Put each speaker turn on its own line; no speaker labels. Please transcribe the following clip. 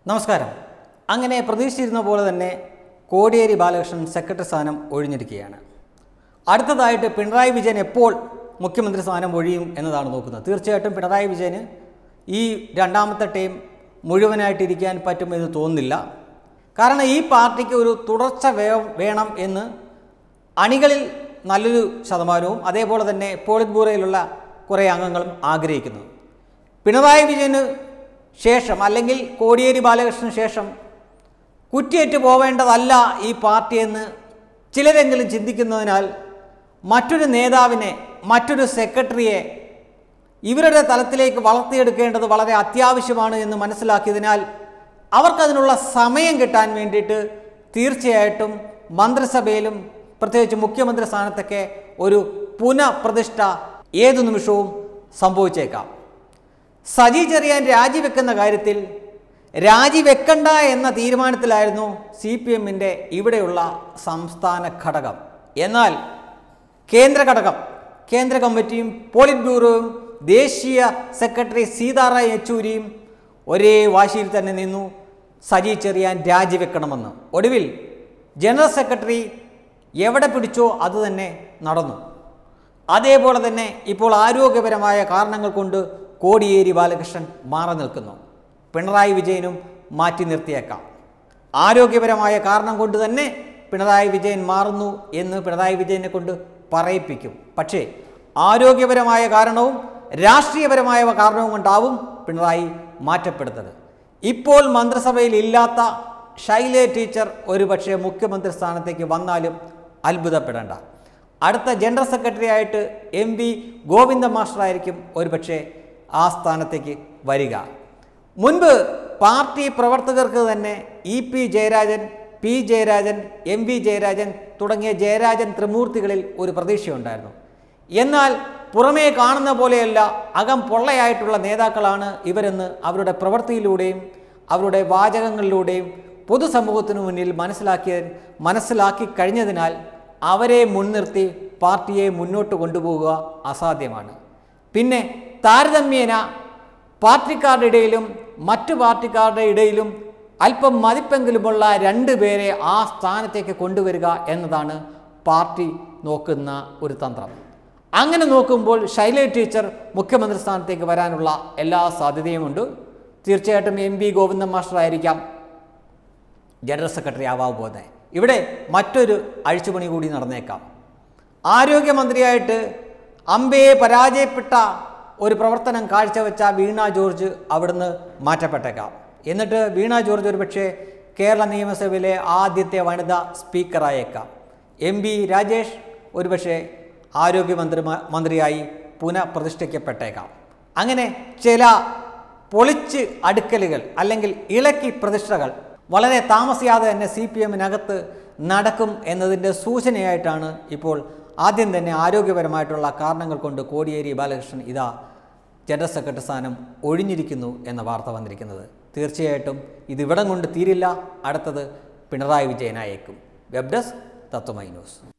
നമസ്കാരം അങ്ങനെ പ്രതീക്ഷിച്ചിരുന്ന പോലെ തന്നെ കോടിയേരി ബാലകൃഷ്ണൻ സെക്രട്ടറി സ്ഥാനം ഒഴിഞ്ഞിരിക്കുകയാണ് അടുത്തതായിട്ട് പിണറായി വിജയൻ എപ്പോൾ മുഖ്യമന്ത്രി സ്ഥാനം ഒഴിയും എന്നതാണ് നോക്കുന്നത് തീർച്ചയായിട്ടും പിണറായി വിജയന് ഈ രണ്ടാമത്തെ ടൈം മുഴുവനായിട്ടിരിക്കാൻ പറ്റുമെന്ന് തോന്നുന്നില്ല കാരണം ഈ പാർട്ടിക്ക് ഒരു തുടർച്ച വേ വേണം എന്ന് അണികളിൽ നല്ലൊരു ശതമാനവും അതേപോലെ തന്നെ പോളിറ്റ് ബ്യൂറോയിലുള്ള കുറേ അംഗങ്ങളും ആഗ്രഹിക്കുന്നു പിണറായി വിജയന് ശേഷം അല്ലെങ്കിൽ കോടിയേരി ബാലകൃഷ്ണന് ശേഷം കുറ്റിയേറ്റ് പോവേണ്ടതല്ല ഈ പാർട്ടിയെന്ന് ചിലരെങ്കിലും ചിന്തിക്കുന്നതിനാൽ മറ്റൊരു നേതാവിനെ മറ്റൊരു സെക്രട്ടറിയെ ഇവരുടെ തലത്തിലേക്ക് വളർത്തിയെടുക്കേണ്ടത് വളരെ അത്യാവശ്യമാണ് എന്ന് മനസ്സിലാക്കിയതിനാൽ അവർക്കതിനുള്ള സമയം കിട്ടാൻ വേണ്ടിയിട്ട് തീർച്ചയായിട്ടും മന്ത്രിസഭയിലും പ്രത്യേകിച്ച് മുഖ്യമന്ത്രി സ്ഥാനത്തൊക്കെ ഒരു പുനഃപ്രതിഷ്ഠ ഏതു നിമിഷവും സംഭവിച്ചേക്കാം സജി ചെറിയാൻ രാജിവെക്കുന്ന കാര്യത്തിൽ രാജിവെക്കണ്ട എന്ന തീരുമാനത്തിലായിരുന്നു സി പി എമ്മിൻ്റെ ഇവിടെയുള്ള സംസ്ഥാന ഘടകം എന്നാൽ കേന്ദ്ര ഘടകം കേന്ദ്ര കമ്മിറ്റിയും പോളിറ്റ് ബ്യൂറോയും ദേശീയ സെക്രട്ടറി സീതാറാം യെച്ചൂരിയും ഒരേ വാശിയിൽ തന്നെ നിന്നു സജി ചെറിയാൻ രാജിവെക്കണമെന്ന് ഒടുവിൽ ജനറൽ സെക്രട്ടറി എവിടെ പിടിച്ചോ അത് തന്നെ നടന്നു അതേപോലെ തന്നെ ഇപ്പോൾ ആരോഗ്യപരമായ കാരണങ്ങൾ കൊണ്ട് കോടിയേരി ബാലകൃഷ്ണൻ മാറി നിൽക്കുന്നു പിണറായി വിജയനും മാറ്റി നിർത്തിയേക്കാം ആരോഗ്യപരമായ കാരണം കൊണ്ട് തന്നെ പിണറായി വിജയൻ മാറുന്നു എന്ന് പിണറായി വിജയനെ കൊണ്ട് പറയിപ്പിക്കും പക്ഷേ ആരോഗ്യപരമായ കാരണവും രാഷ്ട്രീയപരമായ കാരണവും കൊണ്ടാവും പിണറായി മാറ്റപ്പെടുന്നത് ഇപ്പോൾ മന്ത്രിസഭയിൽ ഇല്ലാത്ത ശൈല ടീച്ചർ ഒരുപക്ഷെ മുഖ്യമന്ത്രി സ്ഥാനത്തേക്ക് വന്നാലും അത്ഭുതപ്പെടേണ്ട അടുത്ത ജനറൽ സെക്രട്ടറി ആയിട്ട് എം വി ഗോവിന്ദ മാസ്റ്ററായിരിക്കും ഒരുപക്ഷെ ആ സ്ഥാനത്തേക്ക് വരിക മുൻപ് പാർട്ടി പ്രവർത്തകർക്ക് തന്നെ ഇ പി ജയരാജൻ പി ജയരാജൻ എം വി ജയരാജൻ തുടങ്ങിയ ജയരാജൻ ത്രിമൂർത്തികളിൽ ഒരു പ്രതീക്ഷയുണ്ടായിരുന്നു എന്നാൽ പുറമേ കാണുന്ന പോലെയല്ല അകം പൊള്ളയായിട്ടുള്ള നേതാക്കളാണ് ഇവരെന്ന് അവരുടെ പ്രവൃത്തിയിലൂടെയും അവരുടെ വാചകങ്ങളിലൂടെയും പൊതുസമൂഹത്തിനു മുന്നിൽ മനസ്സിലാക്കിയ മനസ്സിലാക്കി കഴിഞ്ഞതിനാൽ അവരെ മുൻനിർത്തി പാർട്ടിയെ മുന്നോട്ട് കൊണ്ടുപോവുക അസാധ്യമാണ് പിന്നെ താരതമ്യേന പാർട്ടിക്കാരുടെ ഇടയിലും മറ്റു പാർട്ടിക്കാരുടെ ഇടയിലും അല്പം മതിപ്പെങ്കിലുമുള്ള രണ്ട് പേരെ ആ സ്ഥാനത്തേക്ക് കൊണ്ടുവരിക എന്നതാണ് പാർട്ടി നോക്കുന്ന ഒരു തന്ത്രം അങ്ങനെ നോക്കുമ്പോൾ ശൈല ടീച്ചർ മുഖ്യമന്ത്രി സ്ഥാനത്തേക്ക് വരാനുള്ള എല്ലാ സാധ്യതയുമുണ്ട് തീർച്ചയായിട്ടും എം വി ഗോവിന്ദൻ മാസ്റ്റർ ആയിരിക്കാം ജനറൽ സെക്രട്ടറി ആവാൻ പോകുന്നത് ഇവിടെ മറ്റൊരു അഴിച്ചുപണി കൂടി നടന്നേക്കാം ആരോഗ്യമന്ത്രിയായിട്ട് അമ്പയെ പരാജയപ്പെട്ട ഒരു പ്രവർത്തനം കാഴ്ചവെച്ച വീണ ജോർജ് അവിടുന്ന് മാറ്റപ്പെട്ടേക്കാം എന്നിട്ട് വീണ ജോർജ് ഒരുപക്ഷെ കേരള നിയമസഭയിലെ ആദ്യത്തെ വനിതാ സ്പീക്കറായേക്കാം എം ബി രാജേഷ് ഒരുപക്ഷെ ആരോഗ്യമന്ത്രി മന്ത്രിയായി പുനഃപ്രതിഷ്ഠിക്കപ്പെട്ടേക്കാം അങ്ങനെ ചില പൊളിച്ച് അടുക്കലുകൾ അല്ലെങ്കിൽ ഇളക്കി പ്രതിഷ്ഠകൾ വളരെ താമസിയാതെ തന്നെ സി പി എമ്മിനകത്ത് നടക്കും എന്നതിൻ്റെ സൂചനയായിട്ടാണ് ഇപ്പോൾ ആദ്യം തന്നെ ആരോഗ്യപരമായിട്ടുള്ള കാരണങ്ങൾ കൊണ്ട് കോടിയേരി ബാലകൃഷ്ണൻ ഇതാ ജനറൽ സെക്രട്ടറി സ്ഥാനം ഒഴിഞ്ഞിരിക്കുന്നു എന്ന വാർത്ത വന്നിരിക്കുന്നത് തീർച്ചയായിട്ടും ഇതിവിടം കൊണ്ട് തീരില്ല അടുത്തത് പിണറായി വിജയനായേക്കും വെബ് ഡെസ്ക് തത്വമൈ ന്യൂസ്